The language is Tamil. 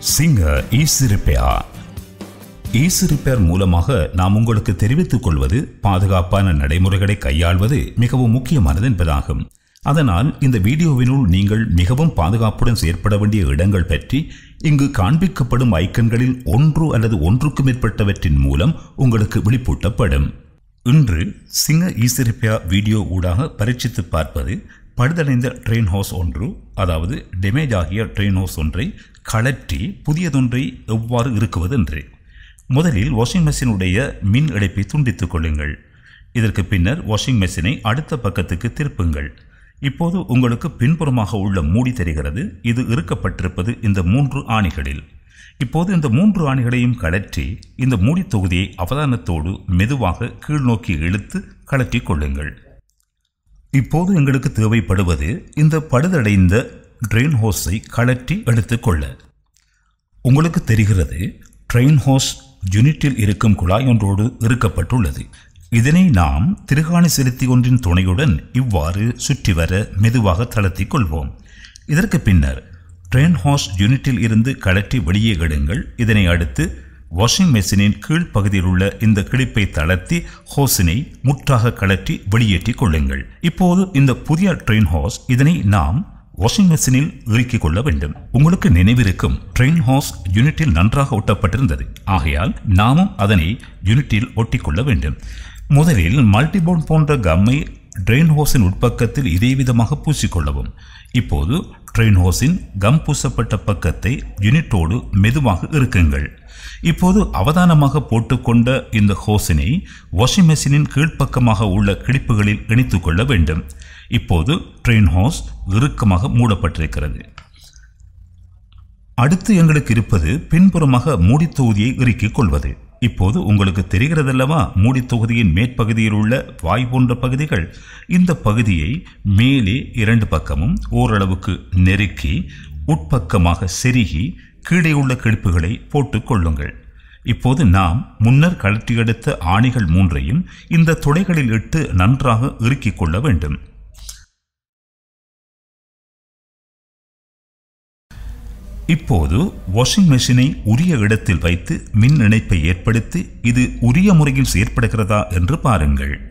singer easy repair easy repair மூலமாக நாம் உங்களுக்கு தெரிவித்துக் கொள்வது பாதுகாப்பான நடைமுறைகளை கையாள்வது மிகவும் முக்கியமானது என்பதாகும் அதனால் இந்த வீடியோவினுள் நீங்கள் மிகவும் பாதுகாப்புடன் செயற்பட வேண்டிய இடங்கள் பற்றி இங்கு காண்பிக்கப்படும் ஐக்கன்களில் ஒன்று அல்லது ஒன்றுக்கு மேற்பட்டவற்றின் மூலம் உங்களுக்கு விழிப்பூட்டப்படும் இன்று சிங்க ஈசிரிப்பியா வீடியோ ஊடாக பரீட்சித்து பார்ப்பது பழுதடைந்த ட்ரெயின் ஹவுஸ் ஒன்று அதாவது டெமேஜ் ஆகிய ட்ரெயின் ஹவுஸ் ஒன்றை கழற்றி புதியதொன்றை எவ்வாறு இருக்குவது என்று முதலில் வாஷிங் மெஷினுடைய மின் இழைப்பை துண்டித்துக் கொள்ளுங்கள் இதற்கு பின்னர் வாஷிங் மெஷினை அடுத்த பக்கத்துக்கு திருப்புங்கள் இப்போது உங்களுக்கு பின்புறமாக உள்ள மூடி தெரிகிறது இது இறுக்கப்பட்டிருப்பது இந்த மூன்று ஆணிகளில் இப்போது இந்த மூன்று ஆணிகளையும் கழற்றி இந்த மூடி தொகுதியை அவதானத்தோடு மெதுவாக கீழ்நோக்கி இழுத்து கழற்றி கொள்ளுங்கள் இப்போது எங்களுக்கு தேவைப்படுவது இந்த பழுதடைந்த ட்ரெயின் ஹோஸை கழற்றி எடுத்துக்கொள்ள உங்களுக்கு தெரிகிறது ட்ரெயின் ஹோஸ் யூனிட்டில் இருக்கும் குழாய் ஒன்றோடு இறுக்கப்பட்டுள்ளது இதனை நாம் திருகாணி செலுத்தி ஒன்றின் துணையுடன் இவ்வாறு சுற்றி வர மெதுவாக தளர்த்திக் கொள்வோம் இதற்கு பின்னர் ட்ரெயின் ஹாஸ் யூனிட்டில் இருந்து கழற்றி வெளியே எடுங்கள் இதனை அடுத்து வாஷிங் மெஷினின் கீழ் பகுதியில் உள்ள இந்த கிளிப்பை தளர்த்தி ஹோஸினை முற்றாக கழற்றி வெளியேற்றிக் கொள்ளுங்கள் இப்போது இந்த புதிய ட்ரெயின் ஹாஸ் இதனை நாம் வாஷிங் மெஷினில் இறுக்கிக் கொள்ள வேண்டும் உங்களுக்கு நினைவிருக்கும் ட்ரெயின் ஹாஸ் யூனிட்டில் நன்றாக ஒட்டப்பட்டிருந்தது ஆகையால் நாமும் அதனை யூனிட்டில் ஒட்டிக்கொள்ள வேண்டும் முதலில் மல்டிபோன் போன்ற கம்மை ட்ரெயின் ஹோஸின் உட்பக்கத்தில் இதே விதமாக பூசிக்கொள்ளவும் இப்போது ட்ரெயின் ஹோஸின் கம் பூசப்பட்ட பக்கத்தை யூனிட்டோடு மெதுவாக இருக்குங்கள் இப்போது அவதானமாக போட்டுக்கொண்ட இந்த ஹோஸினை வாஷிங் மெஷினின் கீழ்ப்பக்கமாக உள்ள கிளிப்புகளில் இணைத்துக் கொள்ள வேண்டும் இப்போது ட்ரெயின் ஹோஸ் இறுக்கமாக மூடப்பட்டிருக்கிறது அடுத்து எங்களுக்கு இருப்பது பின்புறமாக மூடி தொகுதியை இறுக்கிக் கொள்வது இப்போது உங்களுக்கு தெரிகிறதல்லவா மூடி தொகுதியின் மேற்பகுதியில் உள்ள வாய் போன்ற பகுதிகள் இந்த பகுதியை மேலே இரண்டு பக்கமும் ஓரளவுக்கு நெருக்கி உட்பக்கமாக செருகி கீழே உள்ள கிழிப்புகளை போட்டுக் கொள்ளுங்கள் இப்போது நாம் முன்னர் கழற்றி எடுத்த ஆணிகள் மூன்றையும் இந்த துளைகளில் இட்டு நன்றாக இறுக்கிக் கொள்ள வேண்டும் இப்போது வாஷிங் மெஷினை உரிய இடத்தில் வைத்து மின் இணைப்பை ஏற்படுத்தி இது உரிய முறையில் செயற்படுகிறதா என்று பாருங்கள்